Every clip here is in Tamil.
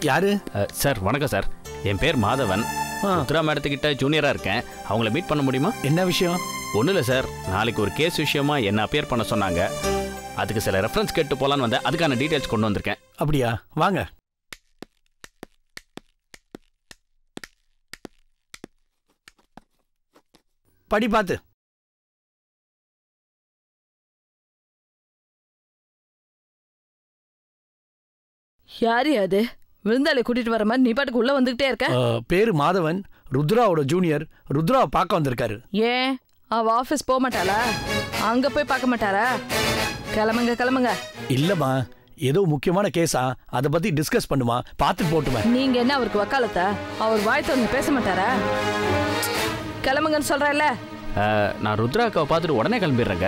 யாரு அஹ், சார் வணக்கம் சார் என் பேர் மாதவன் ஆ. உத்ரா மேடத்துக்கிட்ட ஜூனியராக இருக்கேன் அவங்கள மீட் பண்ண முடியுமா என்ன விஷயம் ஒன்றும் இல்லை சார் நாளைக்கு ஒரு கேஸ் விஷயமா என்ன அப்பியர் பண்ண சொன்னாங்க அதுக்கு சில ரெஃபரன்ஸ் கேட்டு போகலான்னு வந்தேன் அதுக்கான டீட்டெயில்ஸ் கொண்டு வந்திருக்கேன் அப்படியா வாங்க படி பார்த்து யாரு அது விருந்தாளி கூட்டிட்டு வர மாதிரி நீ பாட்டுக்கு உள்ள வந்துகிட்டே இருக்க அஹ், பேரு மாதவன் ருத்ராவோட ஜூனியர் ருத்ராவை பார்க்க வந்திருக்காரு ஏன் அவ ஆபீஸ் போக மாட்டாளா அங்க போய் பார்க்க மாட்டாரா கிளம்புங்க கிளம்புங்க இல்லம்மா ஏதோ முக்கியமான கேஸா அதை பத்தி டிஸ்கஸ் பண்ணுமா பார்த்துட்டு போட்டுமே நீங்க என்ன அவருக்கு வக்காலத்தா அவர் வாய் திறந்து பேச மாட்டாரா கிளம்புங்கன்னு சொல்றேன்ல அஹ், நான் ருத்ரா அக்காவை பார்த்துட்டு உடனே கிளம்பிடுறேங்க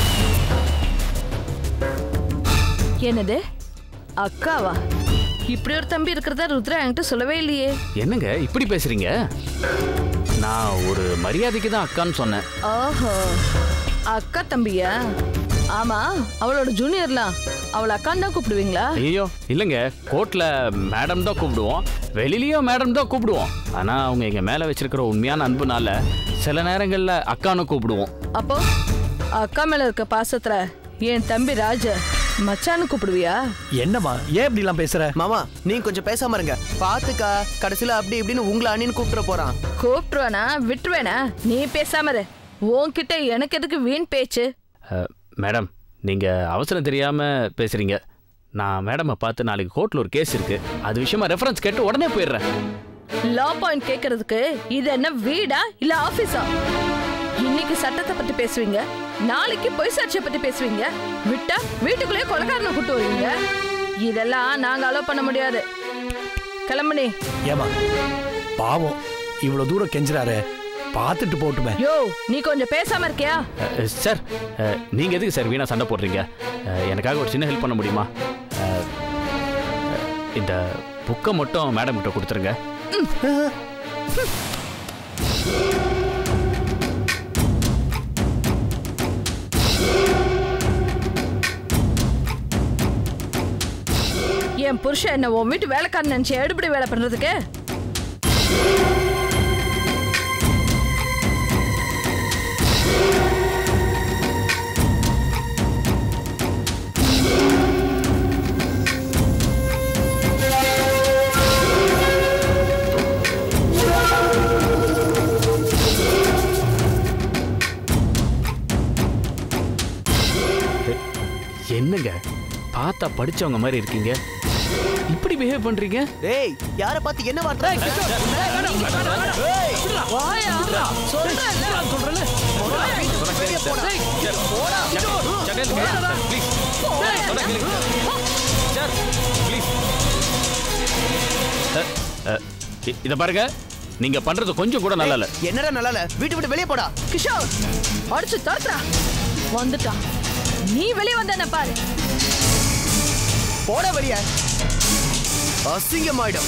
என்னது அக்காவா இப்படி ஒரு தம்பி இருக்கிறதா ருத்ரா என்கிட்ட சொல்லவே இல்லையே என்னங்க இப்படி பேசுறீங்க நான் ஒரு மரியாதைக்கு தான் அக்கான்னு சொன்னேன் ஓஹோ அக்கா தம்பியா ஆமா அவளோட ஜூனியர்லாம் அவளை அக்கான்னு தான் கூப்பிடுவீங்களா ஐயோ இல்லைங்க கோர்ட்டில் மேடம் தான் கூப்பிடுவோம் வெளியிலயும் மேடம் தான் கூப்பிடுவோம் ஆனால் அவங்க எங்கள் மேலே வச்சிருக்கிற உண்மையான அன்புனால சில நேரங்களில் அக்கான்னு கூப்பிடுவோம் அப்போ அக்கா மேல இருக்க பாசத்துல என் தம்பி ராஜ மச்சான்னு கூப்பிடுவியா என்னம்மா ஏன் இப்படிலாம் பேசுற மாமா நீங்க கொஞ்சம் பேசாம இருங்க பாத்துக்கா கடைசியில அப்படி இப்படின்னு உங்களை அண்ணின்னு கூப்பிட்டு போறான் கூப்பிட்டுருவானா விட்டுருவேனா நீ பேசாம இரு உன்கிட்ட எனக்கு எதுக்கு வீண் பேச்சு அஹ், மேடம் நீங்கள் அவசரம் தெரியாமல் பேசுகிறீங்க நான் மேடமை பார்த்து நாளைக்கு கோர்ட்டில் ஒரு கேஸ் இருக்குது அது விஷயமா ரெஃபரன்ஸ் கேட்டு உடனே போயிடுறேன் லா பாயிண்ட் கேக்குறதுக்கு இது என்ன வீடா இல்ல ஆபீஸா இன்னைக்கு சட்டத்தை பத்தி பேசுவீங்க நாளைக்கு பொய் சாட்சியை பத்தி பேசுவீங்க விட்டா வீட்டுக்குள்ளேயே கொலைக்காரனை கூட்டு வருவீங்க இதெல்லாம் நாங்க அலோவ் பண்ண முடியாது கிளம்புனே ஏமா பாவம் இவ்வளவு தூரம் கெஞ்சுறாரு பார்த்துட்டு போட்டுமே யோ நீ கொஞ்சம் பேசாம இருக்கியா அஹ், சார் நீங்கள் எதுக்கு சார் வீணாக சண்டை போடுறீங்க அஹ், எனக்காக ஒரு சின்ன ஹெல்ப் பண்ண முடியுமா அஹ், அஹ், இந்த புக்கை மட்டும் மேடம் கிட்ட கொடுத்துருங்க என் புருஷன் என்ன உன் வீட்டு வேலைக்காரன் நினைச்சு எடுபடி வேலை பண்றதுக்கு என்னங்க பார்த்தா படிச்சவங்க மாதிரி இருக்கீங்க இப்படி பிஹேவ் பண்றீங்க ஏய் யார பார்த்து என்ன வார்த்தை வாயா சொல்றேன்ல. இத பாருங்க நீங்க பண்றது கொஞ்சம் கூட நல்லா இல்ல என்னடா நல்லா இல்ல வீட்டு விட்டு வெளியே போடா கிஷோர் அடிச்சு தடுத்துறா வந்துட்டான் நீ வெளியே வந்த பாரு போட வெளிய அசிங்கமாயிடும்